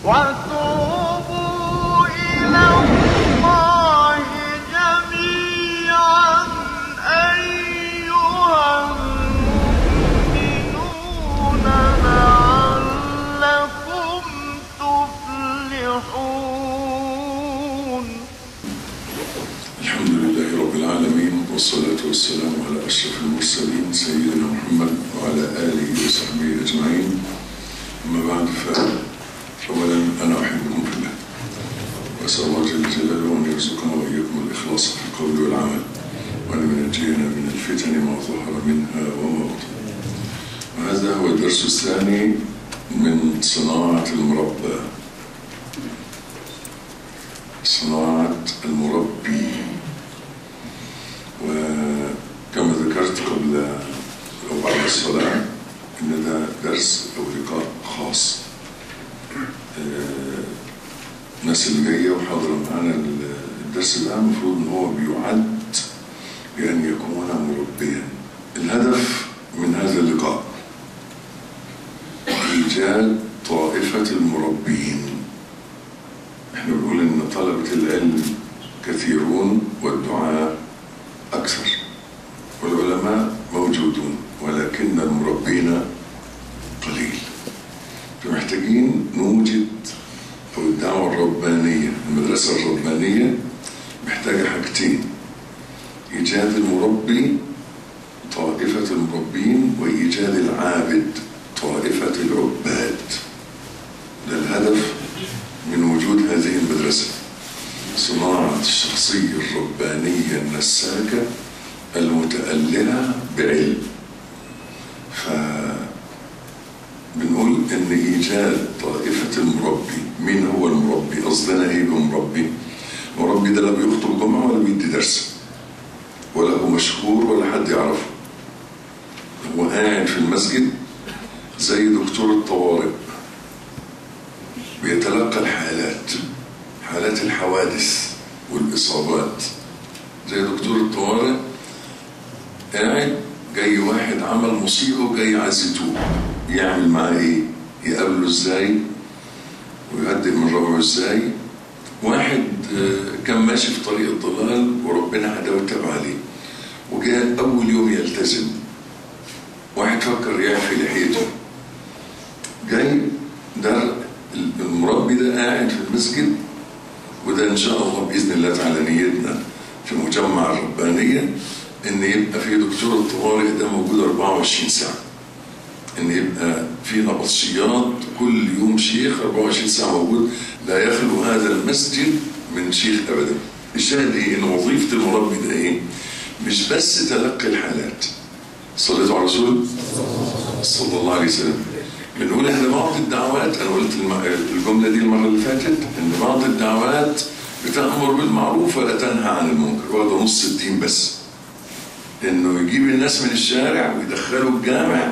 وتوبوا إلى الله جميعا أيها المؤمنون لعلكم تفلحون الحمد لله رب العالمين والصلاة والسلام على أشرف المرسلين سيدنا محمد وعلى آله وصحبه أجمعين أما بعد فأولا أنا أحبكم في الله وأسأل الله جل جلاله أن يرزقنا وإياكم الإخلاص في القول والعمل وأن ينجينا من الفتن ما ظهر منها وما بطن وهذا هو الدرس الثاني من صناعة المربى صناعة المربي وكما ذكرت قبل أو بعد الصلاة إن ده درس أو لقاء خاص آه، الناس اللي جاية وحاضرة معانا الدرس ده المفروض إن هو بيعد بأن يكون مربيا الهدف من هذا اللقاء إيجاد طائفة المربين احنا بنقول ان طلبة العلم كثيرون والدعاء اكثر والعلماء موجودون ولكن المربين قليل فمحتاجين نوجد او الدعوة الربانية المدرسة الربانية محتاجة حاجتين ايجاد المربي طائفة المربين وايجاد العابد طائفة العباد ده الهدف من وجود هذه المدرسة صناعة الشخصية الربانية النساكة المتألهة بعلم ف بنقول ان ايجاد طائفة المربي مين هو المربي قصدنا ايه بمربي المربي ده لا بيخطب جمعة ولا بيدي درس ولا هو مشهور ولا حد يعرفه هو قاعد في المسجد زي دكتور الطوارئ بيتلقى الحالات حالات الحوادث والإصابات زي دكتور الطوارئ قاعد جاي واحد عمل مصيبة وجاي عايز يتوب يعمل معاه ايه؟ يقابله ازاي؟ ويهدئ من ربعه ازاي؟ واحد آه، كان ماشي في طريق الضلال وربنا هداه وتاب عليه وجاء أول يوم يلتزم واحد فكر يعفي لحيته جاي ده المربي ده قاعد في المسجد وده ان شاء الله باذن الله تعالى نيتنا في مجمع الربانيه ان يبقى في دكتور الطوارئ ده موجود 24 ساعه ان يبقى في نبطشيات كل يوم شيخ 24 ساعه موجود لا يخلو هذا المسجد من شيخ ابدا الشاهد ايه ان وظيفه المربي ده ايه مش بس تلقي الحالات صليتوا على الرسول صلى الله عليه وسلم بنقول ان بعض الدعوات انا قلت الم- الجمله دي المره اللي فاتت ان بعض الدعوات بتامر بالمعروف ولا تنهى عن المنكر واخده نص الدين بس انه يجيب الناس من الشارع ويدخله الجامع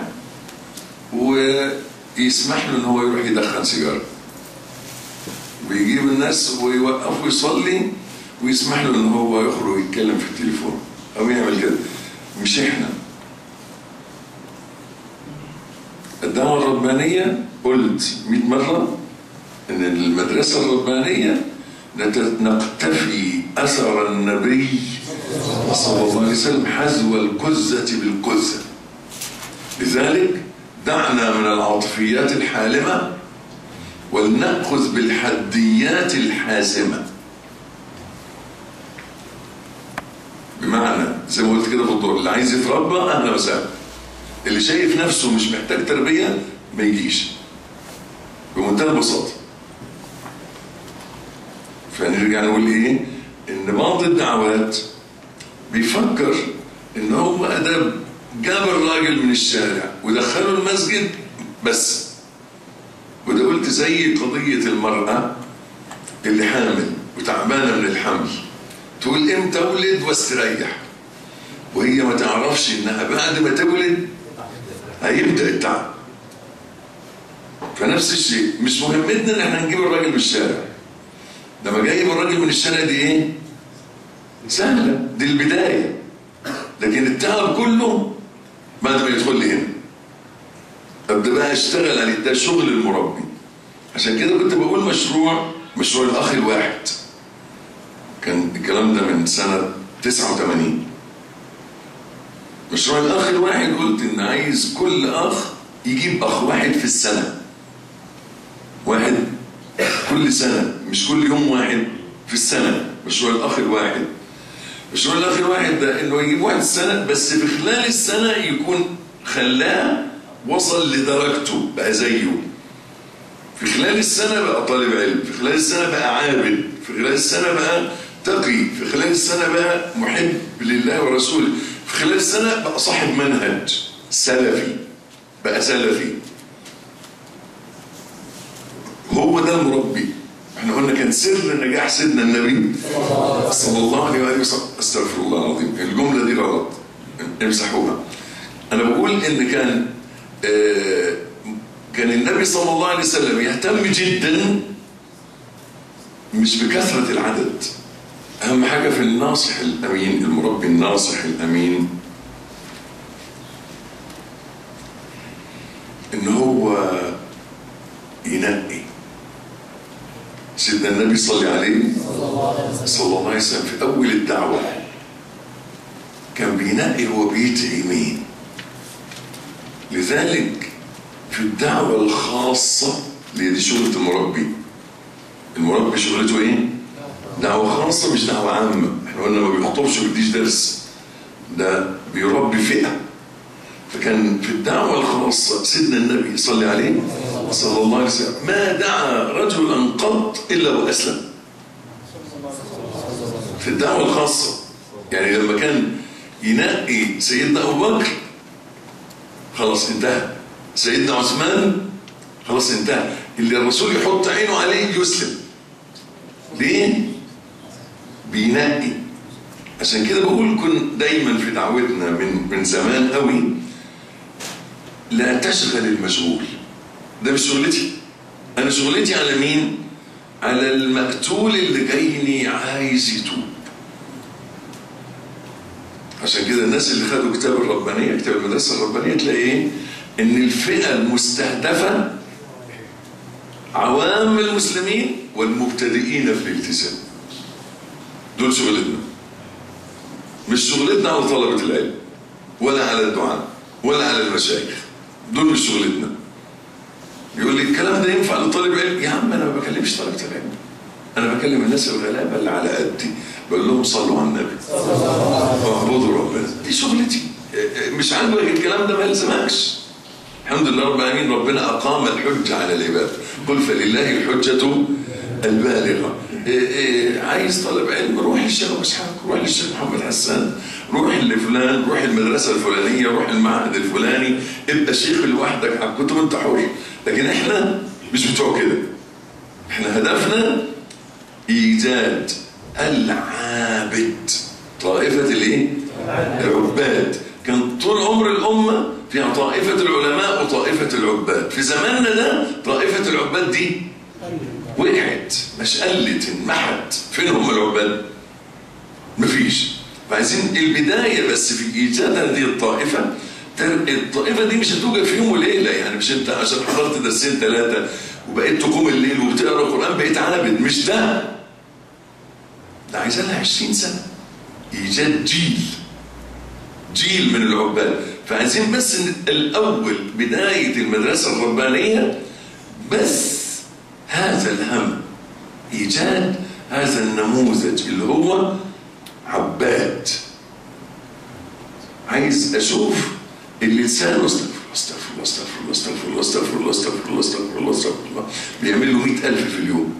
ويسمح له ان هو يروح يدخن سيجاره ويجيب الناس ويوقفه يصلي ويسمح له ان هو يخرج يتكلم في التليفون او يعمل كده مش احنا الدعوة الربانية قلت 100 مرة إن المدرسة الربانية نت- نقتفي أثر النبي صلى الله عليه وسلم حذو الكزة بالكزة لذلك دعنا من العاطفيات الحالمة ولنأخذ بالحديات الحاسمة بمعنى زي ما قلت كده في الدور اللي عايز يتربى أهلا وسهلا اللي شايف نفسه مش محتاج تربية ما يجيش بمنتهى البساطة فنرجع نقول ايه ان بعض الدعوات بيفكر ان هو ادب جاب الراجل من الشارع ودخله المسجد بس وده قلت زي قضية المرأة اللي حامل وتعبانة من الحمل تقول امتى اولد واستريح وهي ما تعرفش انها بعد ما تولد هيبدا التعب فنفس الشيء مش مهمتنا ان احنا نجيب الراجل من الشارع لما جايب الراجل من الشارع دي ايه سهله دي البدايه لكن التعب كله بعد ما يدخل لي هنا ابدا بقى اشتغل عليه ده شغل المربي عشان كده كنت بقول مشروع مشروع الاخ الواحد كان الكلام ده من سنه 89 مشروع الاخ الواحد قلت ان عايز كل اخ يجيب اخ واحد في السنه واحد كل سنه مش كل يوم واحد في السنه مشروع الاخ الواحد مشروع الاخ الواحد ده انه يجيب واحد السنه بس في خلال السنه يكون خلاه وصل لدرجته بقى زيه في خلال السنه بقى طالب علم في خلال السنه بقى عابد في خلال السنه بقى تقي في خلال السنه بقى محب لله ورسوله في خلال السنه بقى صاحب منهج سلفي بقى سلفي هو ده المربي احنا قلنا كان سر نجاح سيدنا النبي صلى الله عليه واله وسلم استغفر الله العظيم الجمله دي غلط امسحوها انا بقول ان كان آه كان النبي صلى الله عليه وسلم يهتم جدا مش بكثره العدد اهم حاجه في الناصح الامين المربي الناصح الامين ان هو ينقي سيدنا النبي صلى عليه صلى الله عليه وسلم في اول الدعوه كان بينقي هو بيدعي مين لذلك في الدعوه الخاصه اللي دي شغله المربي المربي شغلته ايه دعوه خاصه مش دعوه عامه احنا قلنا ما بيخطبش ويديش درس ده بيربي فئه فكان في الدعوة الخاصة سيدنا النبي صلى عليه صلى الله عليه وسلم ما دعا رجلا قط إلا وأسلم في الدعوة الخاصة يعني لما كان ينقي سيدنا أبو بكر خلاص انتهى سيدنا عثمان خلاص انتهى اللي الرسول يحط عينه عليه يسلم ليه؟ بينقي عشان كده بقول كن دايما في دعوتنا من من زمان قوي لا تشغل المشغول ده مش شغلتي انا شغلتي على مين على المقتول اللي جايني عايز يتوب عشان كده الناس اللي خدوا كتاب الربانية كتاب المدرسة الربانية تلاقي ايه ان الفئة المستهدفة عوام المسلمين والمبتدئين في الالتزام دول شغلتنا مش شغلتنا على طلبة العلم ولا على الدعاء ولا على المشايخ دول مش شغلتنا يقول لي الكلام ده ينفع لطالب علم يا عم انا ما بكلمش طلبة العلم انا بكلم الناس الغلابه اللي على قدي بقول لهم صلوا على النبي واعبدوا ربنا دي شغلتي مش عاجبك الكلام ده ما يلزمكش الحمد لله رب العالمين ربنا اقام الحجه على العباد قل فلله الحجه البالغه إيه إيه عايز طالب علم روح للشيخ ابو اسحاق روح للشيخ محمد حسان روح لفلان روح المدرسه الفلانيه روح المعهد الفلاني ابقى شيخ لوحدك على الكتب انت حر لكن احنا مش بتوع كده احنا هدفنا ايجاد العابد طائفه الايه؟ العباد كان طول عمر الامه فيها طائفه العلماء وطائفه العباد في زماننا ده طائفه العباد دي وقعت مش قلت انمحت فين هم العباد؟ مفيش فعايزين البدايه بس في ايجاد هذه الطائفه الطائفه دي مش هتوجد في يوم وليله يعني مش انت عشان حضرت درسين ثلاثه وبقيت تقوم الليل وبتقرا القران بقيت عابد مش ده ده عايز لها 20 سنه ايجاد جيل جيل من العباد فعايزين بس الاول بدايه المدرسه الربانيه بس هذا الهم ايجاد هذا النموذج اللي هو عباد عايز اشوف اللي لسانه استغفر الله استغفر الله استغفر الله استغفر الله استغفر الله استغفر الله استغفر الله بيعمل له 100000 في اليوم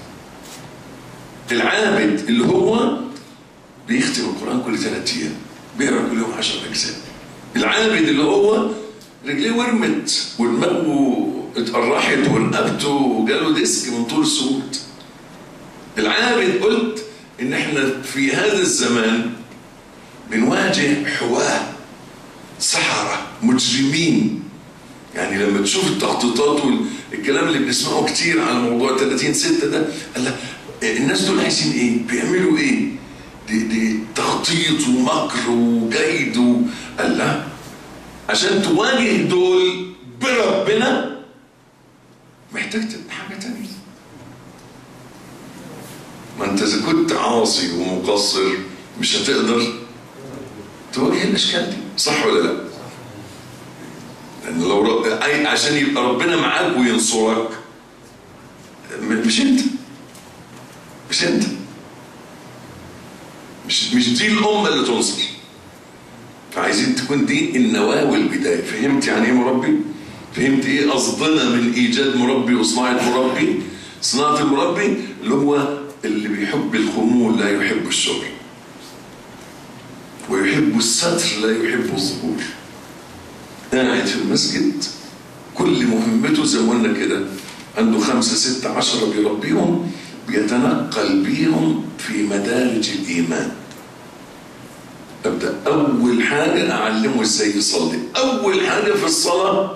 العابد اللي هو بيختم القران كل ثلاث ايام بيقرا كل يوم 10 اجزاء العابد اللي هو رجليه ورمت ودماغه اتقرحت ورقبته وجاله ديسك من طول السود العابد قلت ان احنا في هذا الزمان بنواجه حواه سحرة مجرمين يعني لما تشوف التخطيطات والكلام اللي بنسمعه كتير على موضوع 30 6 ده قال لك الناس دول عايزين ايه؟ بيعملوا ايه؟ دي, دي تخطيط ومكر وكيد و... قال لا عشان تواجه دول بربنا محتاج تبقى حاجة تانية ما انت اذا كنت عاصي ومقصر مش هتقدر تواجه الاشكال دي صح ولا لا؟ لان لو رب... أي- عشان يبقى ربنا معاك وينصرك م- مش انت مش انت مش مش دي الامه اللي تنصر فعايزين تكون دي النواه والبدايه فهمت يعني ايه مربي؟ فهمت ايه قصدنا من ايجاد مربي وصناعه مربي؟ صناعه المربي اللي هو اللي بيحب الخمول لا يحب الشغل ويحب الستر لا يحب الظهور قاعد في المسجد كل مهمته زي ما قلنا كده عنده خمسة ستة عشرة بيربيهم بيتنقل بيهم في مدارج الإيمان أبدأ أول حاجة أعلمه إزاي يصلي أول حاجة في الصلاة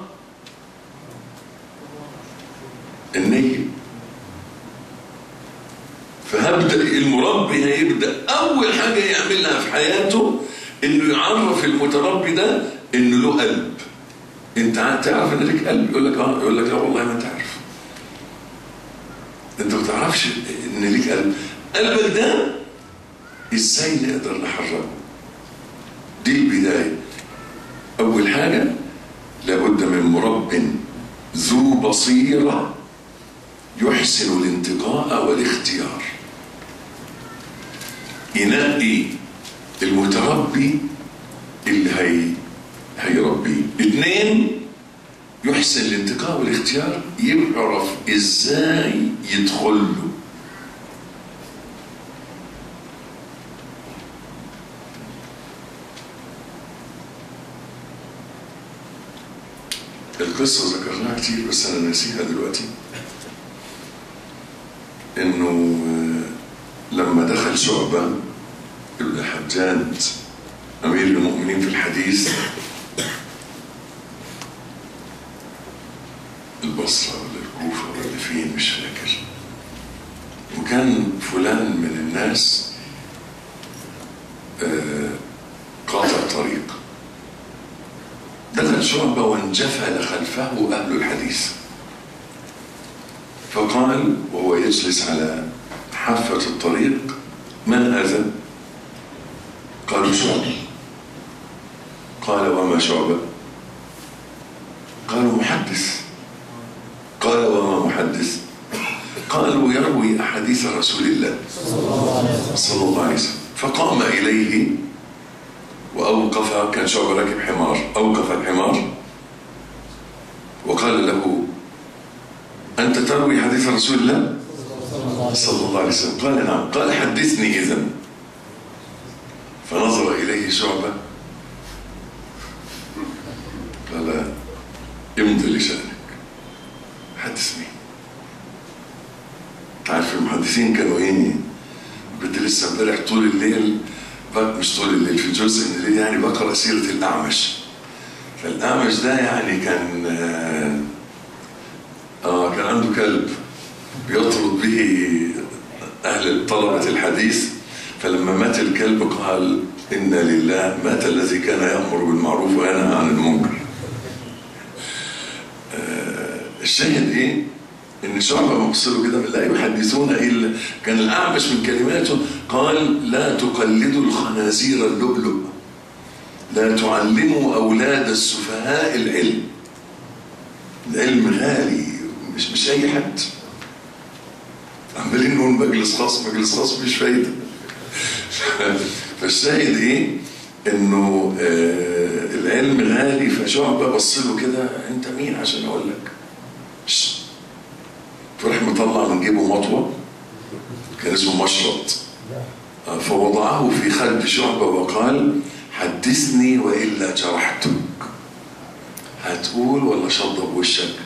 النية فهبدأ المربي هيبدأ أول حاجة يعملها في حياته إنه يعرف المتربي ده إنه له قلب أنت ع- تعرف إن لك قلب يقول لك آه يقول لك لا والله ما أنت عارف أنت ما تعرفش إن ليك قلب قلبك ده إزاي نقدر نحركه دي البداية أول حاجة لابد من مرب ذو بصيرة يحسن الانتقاء والاختيار ينقي المتربي اللي هي هيربيه اثنين يحسن الانتقاء والاختيار يعرف ازاي يدخل له القصة ذكرناها كتير بس أنا ناسيها دلوقتي إنه آه، لما دخل شعبة ابن حجاج أمير المؤمنين في الحديث البصرة ولا الكوفة ولا فين مش فاكر وكان فلان من الناس آه، قاطع طريق دخل شعبة وانجفل خلفه أهل الحديث فقال وهو يجلس على حافة الطريق من هذا؟ قالوا شعبة قال وما شعبة؟ قالوا محدث قال وما محدث؟ قالوا يروي أحاديث رسول الله صلى الله عليه وسلم فقام إليه وأوقف كان شعبة راكب حمار أوقف الحمار وقال له أنت تروي حديث رسول الله صلى الله عليه وسلم قال نعم قال حدثني إذا فنظر إليه شعبة قال امضي لشأنك حدثني تعرف المحدثين كانوا ايه كنت لسه امبارح طول الليل بق- مش طول الليل في جزء من الليل يعني بقرا سيره الاعمش فالاعمش ده يعني كان آه, اه كان عنده كلب بيطرد به اهل طلبه الحديث فلما مات الكلب قال انا لله مات الذي كان يامر بالمعروف وينهى عن المنكر آه الشاهد ايه ان شعبة مبصره كده لا يحدثون الا كان الاعمش من كلماته قال لا تقلدوا الخنازير اللؤلؤ لا تعلموا اولاد السفهاء العلم العلم غالي مش مش اي حد عمالين نقول مجلس خاص مجلس خاص مفيش فايده فالشاهد ايه انه آه العلم غالي فشعبة بص له كده انت مين عشان اقول لك شت. فراح مطلع من جيبه مطوة كان اسمه مشرط آه، فوضعه في خد شعبة وقال حدثني وإلا جرحتك هتقول ولا شضب وشك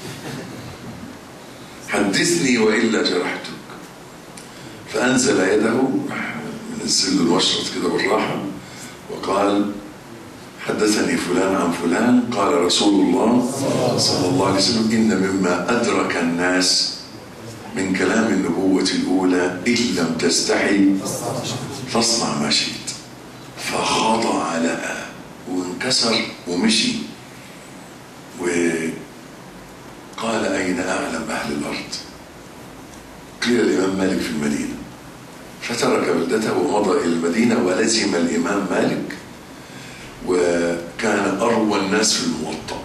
حدثني وإلا جرحتك فأنزل يده راح منزل له المشرط كده بالراحة وقال حدثني فلان عن فلان قال رسول الله صلى الله عليه وسلم إن مما أدرك الناس من كلام النبوة الأولى إن لم تستحي فاصنع ما شئت فخضع لها وانكسر ومشي وقال أين أعلم قيل الإمام مالك في المدينة فترك بلدته ومضى إلى المدينة ولزم الإمام مالك وكان أروى الناس في الموطأ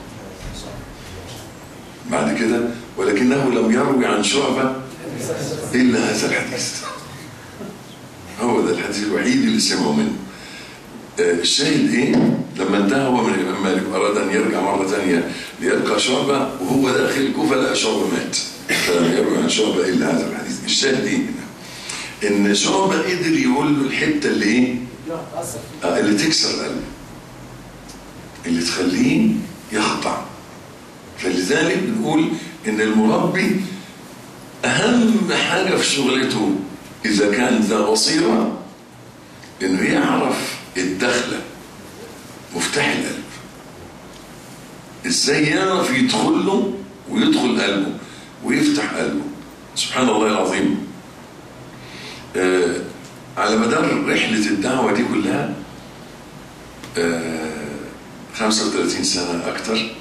بعد كده ولكنه لم يروي عن شعبة إلا هذا الحديث هو ده الحديث الوحيد اللي سمعوا منه آه، الشاهد ايه لما انتهى هو من الامام مالك اراد ان يرجع مره ثانيه ليلقى شعبه وهو داخل الكوفه لقى شعبه مات فلم يروي عن شعبه الا هذا الحديث الشاهد ايه هنا ان شعبه قدر يقول له الحته اللي ايه آه، اللي تكسر قلبه اللي تخليه يخضع فلذلك بنقول ان المربي اهم حاجه في شغلته اذا كان ذا بصيره انه يعرف الدخله مفتاح القلب ازاي يعرف يدخل له ويدخل قلبه ويفتح قلبه سبحان الله العظيم آه على مدار رحله الدعوه دي كلها آه 35 سنه اكتر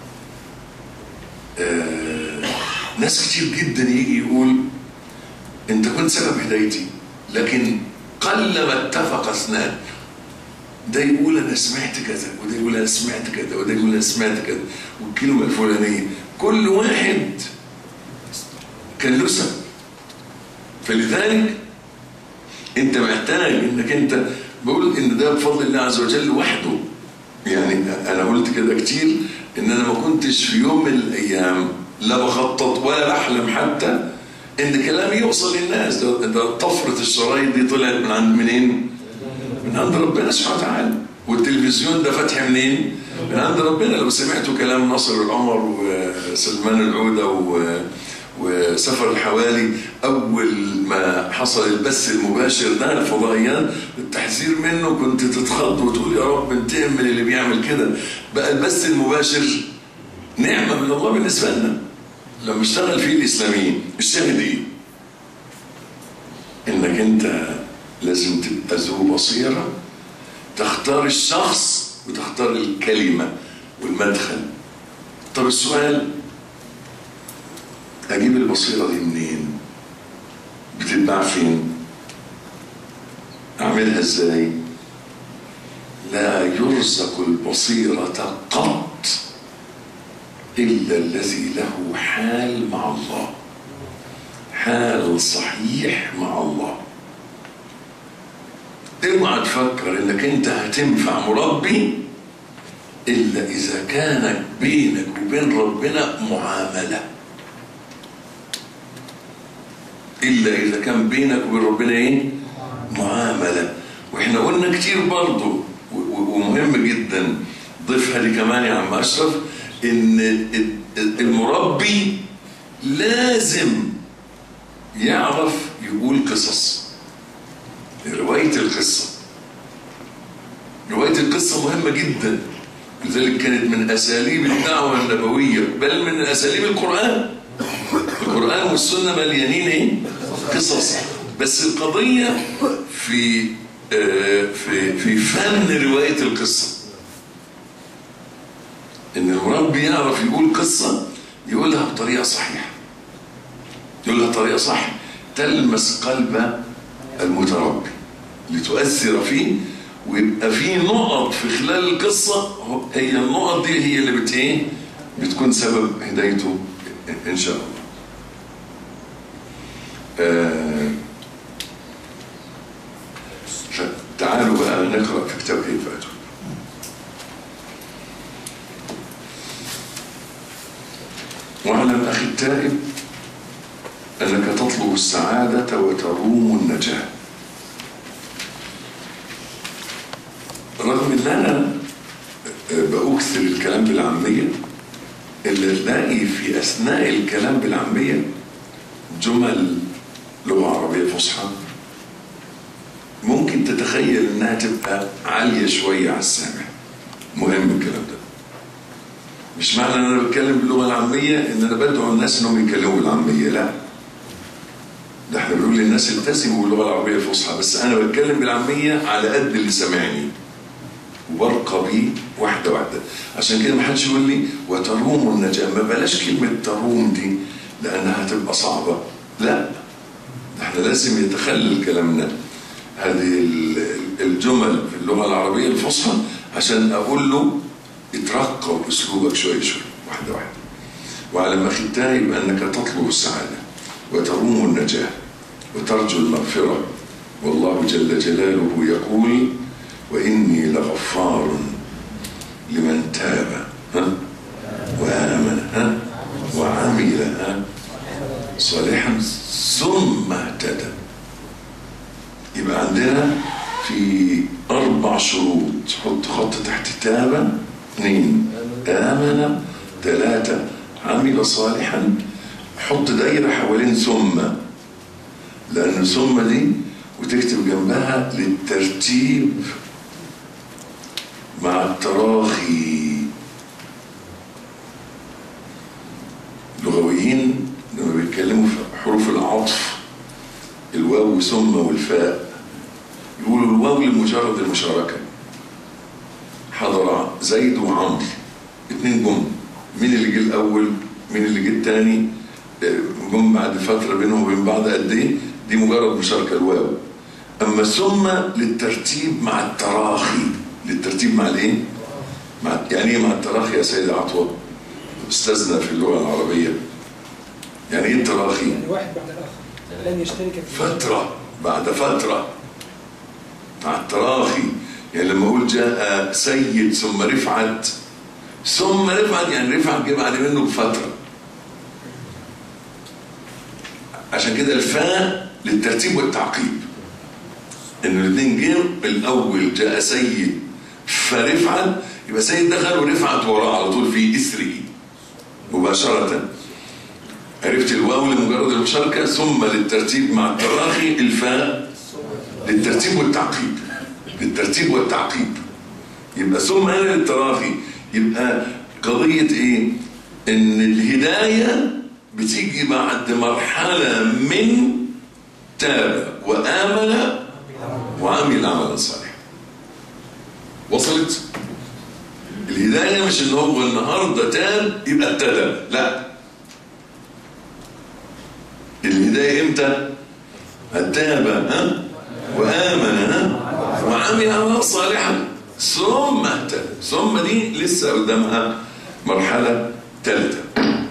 آه ناس كتير جدا يجي يقول انت كنت سبب هدايتي لكن قل ما اتفق اثنان ده يقول انا سمعت كذا وده يقول انا سمعت كذا وده يقول انا سمعت كذا والكلمه الفلانيه كل واحد كان له سبب فلذلك انت محتاج انك انت بقول ان ده بفضل الله عز وجل وحده يعني انا قلت كده كتير ان انا ما كنتش في يوم من الايام لا بخطط ولا بحلم حتى ان كلامي يوصل للناس ده, ده طفره الشرايط دي طلعت من عند منين؟ من عند ربنا سبحانه وتعالى والتلفزيون ده فتح منين؟ من عند ربنا لو سمعتوا كلام ناصر القمر وسلمان العوده و وسفر الحوالي اول ما حصل البث المباشر ده الفضائيات التحذير منه كنت تتخض وتقول يا رب انتقم من اللي بيعمل كده بقى البث المباشر نعمه من الله بالنسبه لنا لما اشتغل فيه الاسلاميين الشاهد ايه؟ انك انت لازم تبقى ذو بصيره تختار الشخص وتختار الكلمه والمدخل طب السؤال اجيب البصيره دي منين؟ بتتباع فين؟ اعملها ازاي؟ لا يرزق البصيره قط إلا الذي له حال مع الله حال صحيح مع الله اوعى تفكر انك انت هتنفع مربي الا اذا كانت بينك وبين ربنا معامله الا اذا كان بينك وبين ربنا ايه معامله واحنا قلنا كتير برضه ومهم جدا ضيفها دي كمان يا عم اشرف ان المربي لازم يعرف يقول قصص رواية القصة رواية القصة مهمة جدا لذلك كانت من أساليب الدعوة النبوية بل من أساليب القرآن القرآن والسنة مليانين إيه؟ قصص بس القضية في في في فن رواية القصة ان المربي يعرف يقول قصه يقولها بطريقه صحيحه يقولها بطريقه صح تلمس قلب المتربي لتؤثر فيه ويبقى في نقط في خلال القصه هي النقط دي هي اللي بت ايه بتكون سبب هدايته ان شاء الله آه تعالوا بقى نقرا في كتاب كيف اتوا واعلم اخي التائب انك تطلب السعاده وتروم النجاه رغم ان انا باكثر الكلام بالعاميه الا تلاقي في اثناء الكلام بالعاميه جمل لغه عربيه فصحى ممكن تتخيل انها تبقى عاليه شويه على السامع مهم الكلام ده مش معنى ان انا بتكلم باللغه العاميه ان انا بدعو الناس انهم يتكلموا بالعاميه لا ده احنا بنقول للناس التزموا باللغه العربيه الفصحى بس انا بتكلم بالعاميه على قد اللي سامعني وبرقى بيه واحده واحده عشان كده ما حدش يقول لي وتروم النجاه ما بلاش كلمه تروم دي لانها هتبقى صعبه لا احنا لازم يتخلل كلامنا هذه ال- الجمل في اللغة العربية الفصحى عشان أقول له اترقى بأسلوبك شوي شوي واحدة واحدة وعلى ما ختاه يبقى أنك تطلب السعادة وتروم النجاة وترجو المغفرة والله جل جلاله يقول وإني لغفار لمن تاب ها وآمن ها وعمل ها صالحا ثم اهتدى يبقى عندنا في أربع شروط حط خط تحت تابة اثنين آمن ثلاثة عمل صالحا حط دايرة حوالين ثم لأن ثم دي وتكتب جنبها للترتيب مع التراخي لغويين لما بيتكلموا في حروف العطف الواو ثم والفاء يقولوا الواو لمجرد المشاركة حضر زيد وعمرو اتنين جم مين اللي جه الأول مين اللي جه التاني آه، جم بعد فترة بينهم وبين بعض قد إيه دي مجرد مشاركة الواو أما ثم للترتيب مع التراخي للترتيب مع الإيه؟ مع يعني إيه مع التراخي يا سيدي عطوة؟ أستاذنا في اللغة العربية يعني إيه التراخي؟ يعني واحد بعد الآخر لن يشترك في فترة بعد فترة مع التراخي يعني لما أقول جاء سيد ثم رفعت ثم رفعت يعني رفعت جه بعد منه بفترة عشان كده الفاء للترتيب والتعقيب ان الاثنين جه الاول جاء سيد فرفعت يبقى سيد دخل ورفعت وراه على طول في اثره مباشره عرفت الواو لمجرد المشاركة ثم للترتيب مع التراخي الفاء للترتيب والتعقيب للترتيب والتعقيب يبقى ثم هنا للتراخي يبقى قضية ايه ان الهداية بتيجي بعد مرحلة من تاب وآمن وعمل عملا صالحا وصلت الهداية مش ان هو النهاردة تاب يبقى ابتدى لا الهداية امتى؟ التاب ها؟ وآمن ها؟ وعمل عملا صالحا ثم اهتدى ثم دي لسه قدامها مرحلة ثالثة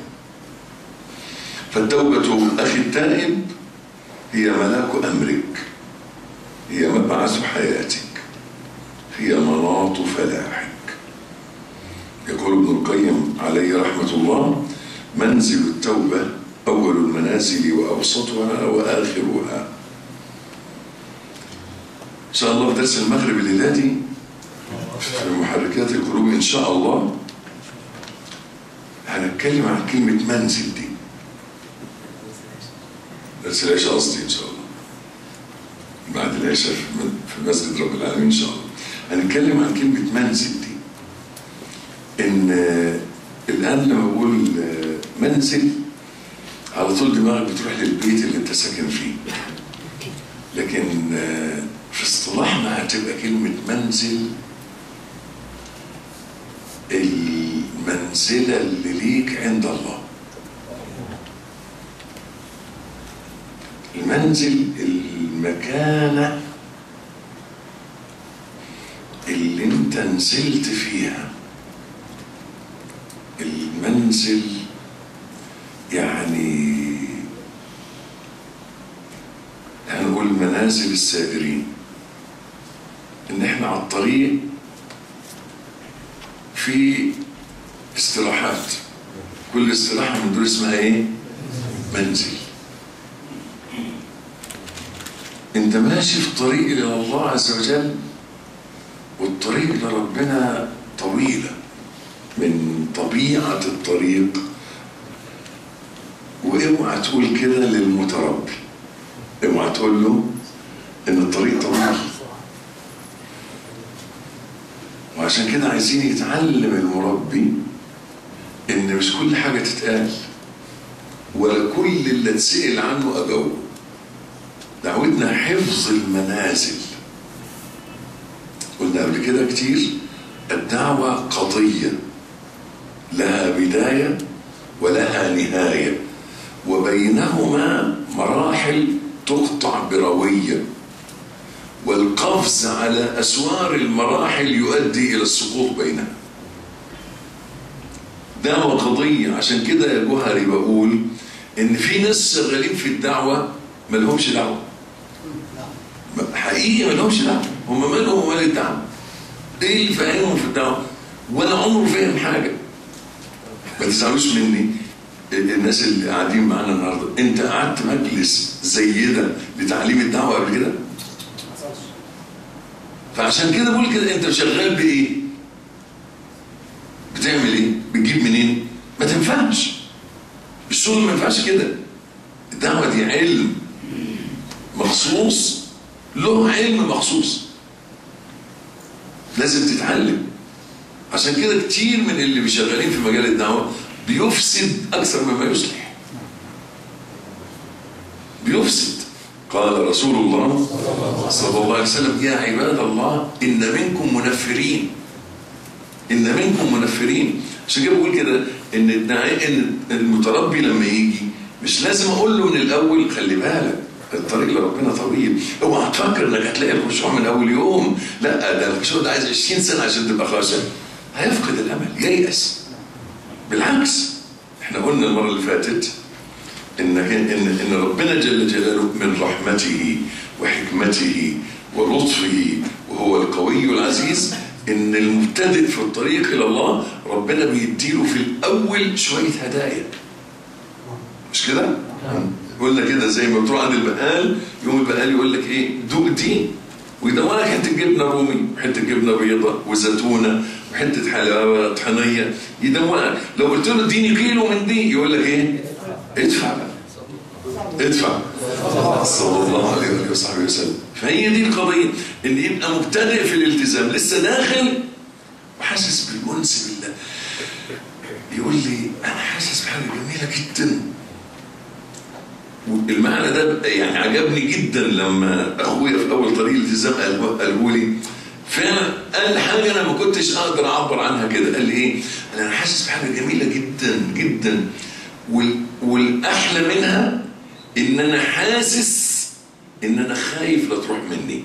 فالتوبة أخي التائب هي ملاك أمرك هي مبعث حياتك هي مناط فلاحك يقول ابن القيم عليه رحمة الله منزل التوبة أول المنازل وأوسطها وآخرها إن شاء الله في درس المغرب الليلة دي في محركات القلوب إن شاء الله هنتكلم عن كلمة منزل دي درس العشاء قصدي إن شاء الله بعد العشاء في في مسجد رب العالمين إن شاء الله هنتكلم عن كلمة منزل دي إن آه، الآن لما بقول آه، منزل على طول دماغك بتروح للبيت اللي أنت ساكن فيه لكن آه، في اصطلاحنا هتبقى كلمة منزل المنزلة اللي ليك عند الله المنزل المكانة اللي انت نزلت فيها المنزل يعني هنقول منازل السائرين ان احنا على الطريق في استراحات كل استراحة من دول اسمها ايه منزل انت ماشي في طريق الى الله عز وجل والطريق لربنا طويلة من طبيعة الطريق واوعى تقول كده للمتربي اوعى تقول له ان الطريق طويل وعشان كده عايزين يتعلم المربي ان مش كل حاجة تتقال ولا كل اللي اتسأل عنه اجاوبه دعوتنا حفظ المنازل قلنا قبل كده كتير الدعوة قضية لها بداية ولها نهاية وبينهما مراحل تقطع بروية والقفز على أسوار المراحل يؤدي إلى السقوط بينها دعوة قضية عشان كده يا جوهري بقول إن في ناس شغالين في الدعوة ملهمش دعوة حقيقي ملهمش دعوة هم مالهم ومال الدعوة إيه اللي فاهمهم في الدعوة ولا عمره فاهم حاجة ما تزعلوش مني الناس اللي قاعدين معانا النهارده انت قعدت مجلس زي ده لتعليم الدعوه قبل كده فعشان كده بقول كده انت شغال بايه بتعمل ايه بتجيب منين ما تنفعش الشغل ما ينفعش كده الدعوه دي علم مخصوص له علم مخصوص لازم تتعلم عشان كده كتير من اللي شغالين في مجال الدعوه بيفسد اكثر مما يصلح بيفسد قال رسول الله صلى الله عليه وسلم يا عباد الله ان منكم منفرين ان منكم منفرين عشان كده بقول كده ان الداعي ان المتربي لما يجي مش لازم اقول له من الاول خلي بالك الطريق لربنا طويل اوعى تفكر انك هتلاقي الخشوع من اول يوم لا ده الخشوع ده عايز 20 سنه عشان تبقى خاشع هيفقد الامل ييأس بالعكس احنا قلنا المره اللي فاتت ان ان ان ربنا جل جلاله من رحمته وحكمته ولطفه وهو القوي العزيز ان المبتدئ في الطريق الى الله ربنا بيديله في الاول شويه هدايا مش كده؟ قلنا كده زي ما بتروح عند البقال يوم البقال يقول لك ايه دوق دي ويدور لك حته جبنه رومي وحته جبنه بيضاء وزيتونه وحته حلاوه طحينيه يدوقك لو قلت له اديني كيلو من دي يقول لك ايه؟ ادفع بقى ادفع صلى الله عليه وآله وصحبه وسلم فهي دي القضية ان يبقى مبتدئ في الالتزام لسه داخل وحاسس بالأنس بالله يقول لي أنا حاسس بحاجة جميلة جدا المعنى ده يعني عجبني جدا لما أخويا في أول طريق الالتزام قاله لي فعلا قال حاجة أنا ما كنتش أقدر أعبر عنها كده قال لي إيه؟ قال أنا حاسس بحاجة جميلة جدا جدا والأحلى منها ان انا حاسس ان انا خايف لا تروح مني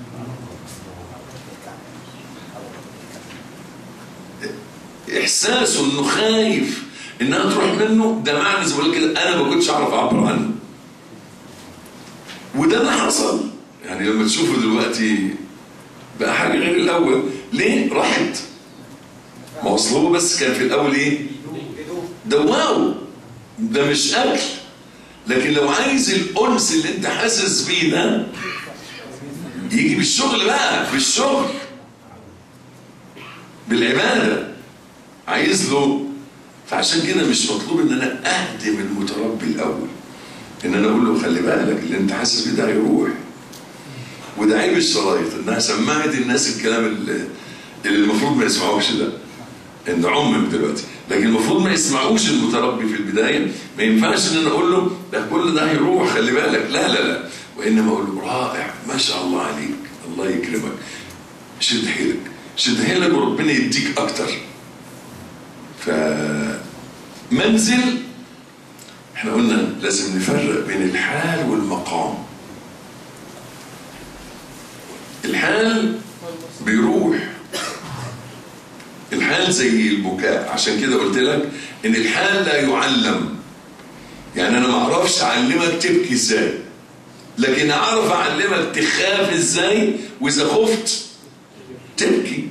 احساسه انه خايف انها تروح منه ده معنى زي ما كده انا ما كنتش اعرف اعبر عنه وده اللي حصل يعني لما تشوفه دلوقتي بقى حاجه غير الاول ليه راحت ما اصل هو بس كان في الاول ايه دواو ده مش اكل لكن لو عايز الانس اللي انت حاسس بيه ده يجي بالشغل بقى بالشغل بالعباده عايز له فعشان كده مش مطلوب ان انا اهدم المتربي الاول ان انا اقول له خلي بالك اللي انت حاسس بيه ده هيروح وده عيب الشرايط انها سمعت الناس الكلام اللي, اللي المفروض ما يسمعوش ده ان عمم دلوقتي لكن المفروض ما يسمعوش المتربي في البدايه ما ينفعش ان انا اقول له ده كل ده هيروح خلي بالك لا لا لا وانما اقول له رائع ما شاء الله عليك الله يكرمك شد حيلك شد حيلك وربنا يديك اكتر فمنزل احنا قلنا لازم نفرق بين الحال والمقام الحال بيروح الحال زي البكاء عشان كده قلت لك ان الحال لا يعلم يعني انا ما اعرفش اعلمك تبكي ازاي لكن اعرف اعلمك تخاف ازاي واذا خفت تبكي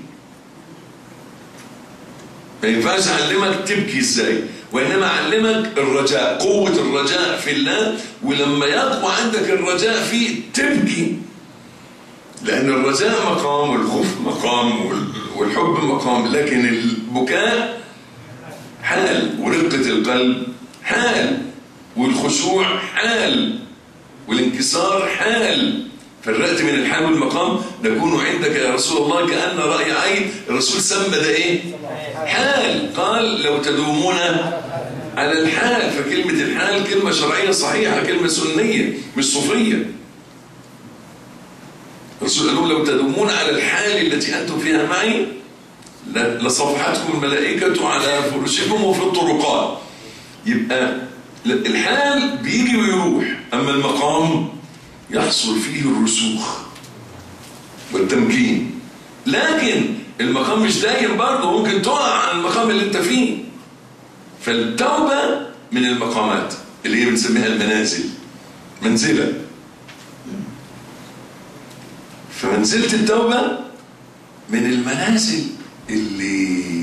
ما ينفعش اعلمك تبكي ازاي وانما اعلمك الرجاء قوه الرجاء في الله ولما يقوى عندك الرجاء فيه تبكي لأن الرجاء مقام والخوف مقام والحب مقام لكن البكاء حال ورقة القلب حال والخشوع حال والانكسار حال فرقت من الحال والمقام نكون عندك يا رسول الله كأن رأي عين الرسول سمى ده ايه حال قال لو تدومون على الحال فكلمة الحال كلمة شرعية صحيحة كلمة سنية مش صوفية الرسول قال لهم لو تدومون على الحال التي أنتم فيها معي لصفحتكم الملائكة على فرشكم وفي الطرقات يبقى الحال بيجي ويروح أما المقام يحصل فيه الرسوخ والتمكين لكن المقام مش دايم برضه ممكن تقع عن المقام اللي انت فيه فالتوبة من المقامات اللي هي بنسميها المنازل منزلة فمنزلة التوبة من المنازل اللي,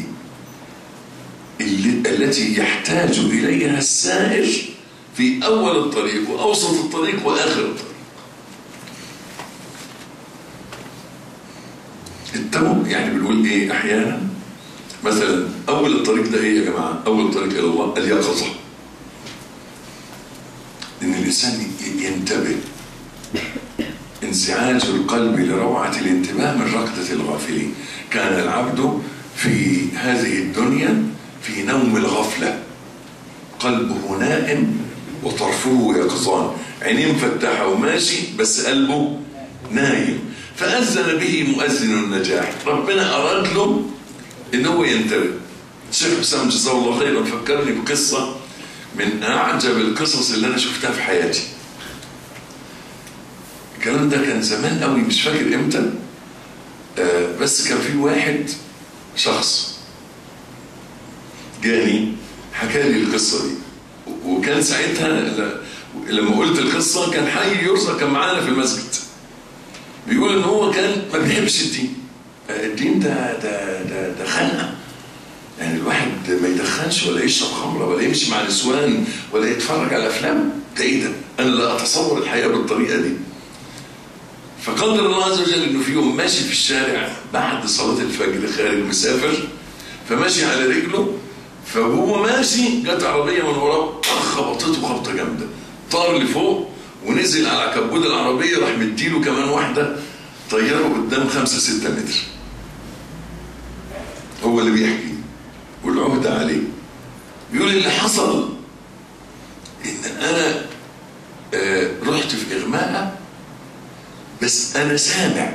اللي التي يحتاج إليها السائر في أول الطريق وأوسط الطريق وآخر الطريق التوب يعني بنقول إيه أحيانا مثلا أول الطريق ده إيه يا جماعة أول الطريق إلى الله اليقظة إن الإنسان ينتبه انزعاج القلب لروعة الانتباه من ركضة الغافلين كان العبد في هذه الدنيا في نوم الغفلة قلبه نائم وطرفه يقظان عينيه مفتحة وماشي بس قلبه نايم فأذن به مؤذن النجاح ربنا أراد له إن هو ينتبه الشيخ حسام جزاه الله خيرا فكرني بقصة من أعجب القصص اللي أنا شفتها في حياتي الكلام ده كان زمان قوي مش فاكر امتى آه بس كان في واحد شخص جاني حكى لي القصه دي وكان ساعتها ل- لما قلت القصه كان حي يرزق كان معانا في المسجد بيقول ان هو كان ما بيحبش الدين آه، الدين ده ده ده, ده خنقه يعني الواحد ما يدخنش ولا يشرب خمره ولا يمشي مع نسوان ولا يتفرج على افلام ده ايه ده؟ انا لا اتصور الحياه بالطريقه دي فقدر الله عز وجل انه في يوم ماشي في الشارع بعد صلاه الفجر خارج مسافر فماشي على رجله فهو ماشي جت عربيه من وراه خبطته خبطه جامده طار لفوق ونزل على كبود العربيه راح مديله كمان واحده طيره قدام خمسة ستة متر هو اللي بيحكي والعهدة عليه بيقول اللي حصل ان انا آه، رحت في اغماء بس انا سامع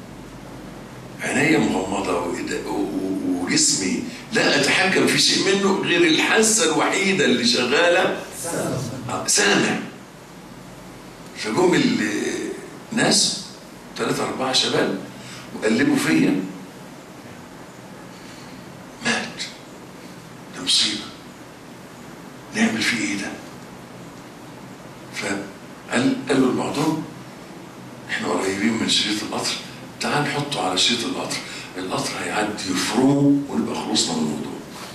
عينيا مغمضه وإيد- و- و- وجسمي لا اتحكم في شيء منه غير الحاسه الوحيده اللي شغاله آه، سامع فجم ال- ناس ثلاثة أربعة شباب وقلبوا فيا مات ده مصيبة نعمل فيه ايه ده؟ فقال قالوا لبعضهم احنا قريبين من شريط القطر تعال نحطه على شريط القطر القطر هيعدي يفرمه ونبقى خلصنا من الموضوع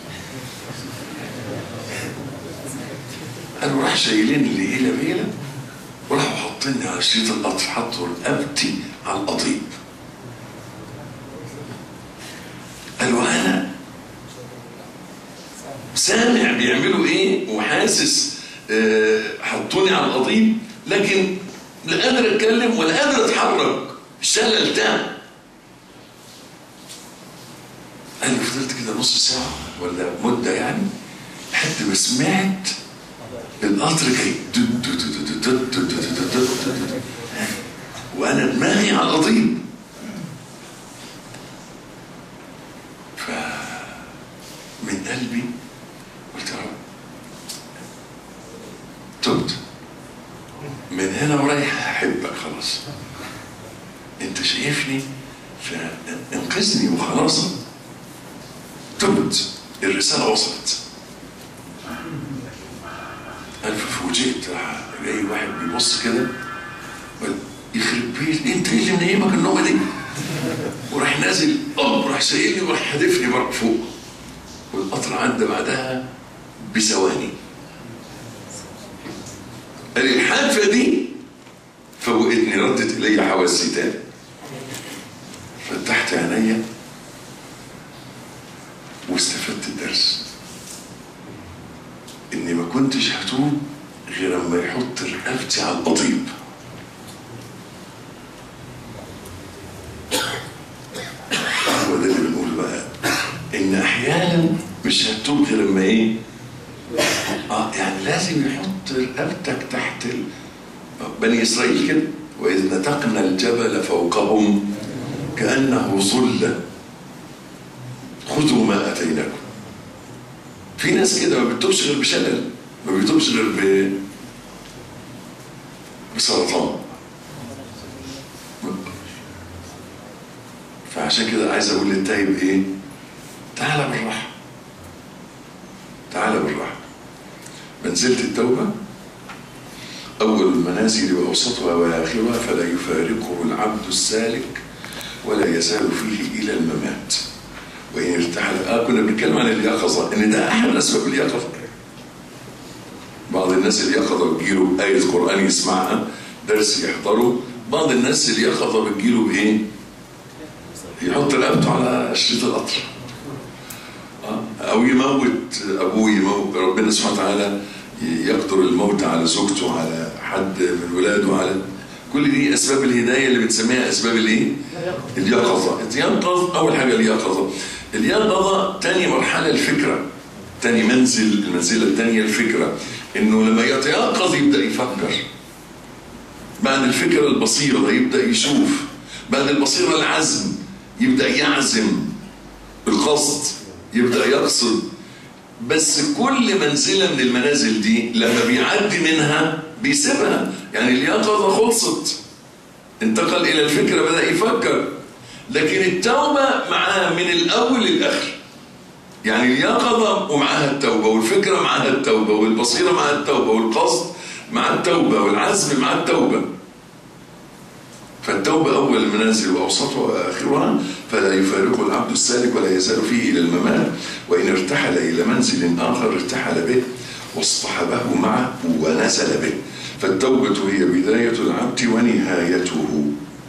قالوا راح شايلين اللي هيلة بيلة وراحوا حاطيني على شريط القطر حطوا رقبتي على القضيب قالوا انا سامع بيعملوا ايه وحاسس آه، حطوني على القضيب لكن لا قادر اتكلم ولا قادر اتحرك شلل تام انا فضلت كده نص ساعه ولا مده يعني لحد ما سمعت القطر جاي دد دد دد دد دد دد دد دد دد. وانا دماغي على القضيب ف من قلبي قلت يا رب تبت من هنا ورايح احبك خلاص انت شايفني فانقذني وخلاص تبت الرساله وصلت قال فوجئت راح جاي واحد بيبص كده قال يخرب بيت انت ايه اللي منيمك النومه دي؟ وراح نازل اب راح شايلني وراح حادفني بره فوق والقطر عدى بعدها بثواني قال الحادثه دي فوقتني ردت الي حواسي تاني فتحت عينيا واستفدت الدرس اني ما كنتش هتوب غير اما يحط رقبتي على القضيب هو ده اللي بنقوله بقى ان احيانا مش هتوب غير اما ايه اه يعني لازم يحط رقبتك تحت ال... بني اسرائيل كده واذ نتقنا الجبل فوقهم كانه ظله خذوا ما اتيناكم في ناس كده ما بتتوبش غير بشلل ما بيتوبش غير ب... بسرطان فعشان كده عايز اقول للتايب ايه تعالى بالراحه تعالى بالراحه منزله التوبه اول المنازل واوسطها واخرها فلا يفارقه العبد السالك ولا يزال فيه الى الممات وان ارتحل اه كنا بنتكلم عن اليقظه ان ده احد اسباب اليقظه بعض الناس اليقظه بتجيله ايه قران يسمعها درس يحضره بعض الناس اليقظه بتجيله بايه؟ يحط رقبته على شريط القطر آه، او يموت ابوه يموت ربنا سبحانه وتعالى يقدر الموت على زوجته على حد من ولاده على كل دي اسباب الهدايه اللي بنسميها اسباب الايه؟ اليقظه ينقظ اول حاجه اليقظه اليقظه تاني مرحله الفكره تاني منزل المنزله الثانيه الفكره انه لما يتيقظ يبدا يفكر بعد الفكره البصيره يبدا يشوف بعد البصيره العزم يبدا يعزم القصد يبدا يقصد بس كل منزله من المنازل دي لما بيعدي منها بيسيبها يعني اليقظه خلصت انتقل الى الفكره بدا يفكر لكن التوبه معاه من الاول للاخر يعني اليقظه ومعاها التوبه والفكره معاها التوبه والبصيره معاها التوبه والقصد مع التوبه والعزم مع التوبه فالتوبة أول المنازل وأوسطها وآخرها فلا يفارق العبد السالك ولا يزال فيه إلى الممات وإن ارتحل إلى منزل آخر ارتحل به واصطحبه معه ونزل به فالتوبة هي بداية العبد ونهايته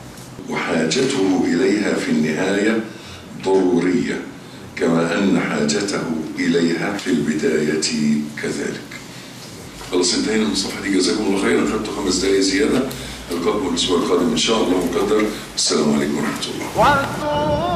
وحاجته إليها في النهاية ضرورية كما أن حاجته إليها في البداية كذلك خلاص انتهينا من الصفحة دي جزاكم الله خيرا خدت خمس دقايق زيادة ألقاكم الأسبوع القادم إن شاء الله مقدر السلام عليكم ورحمة الله واذكروا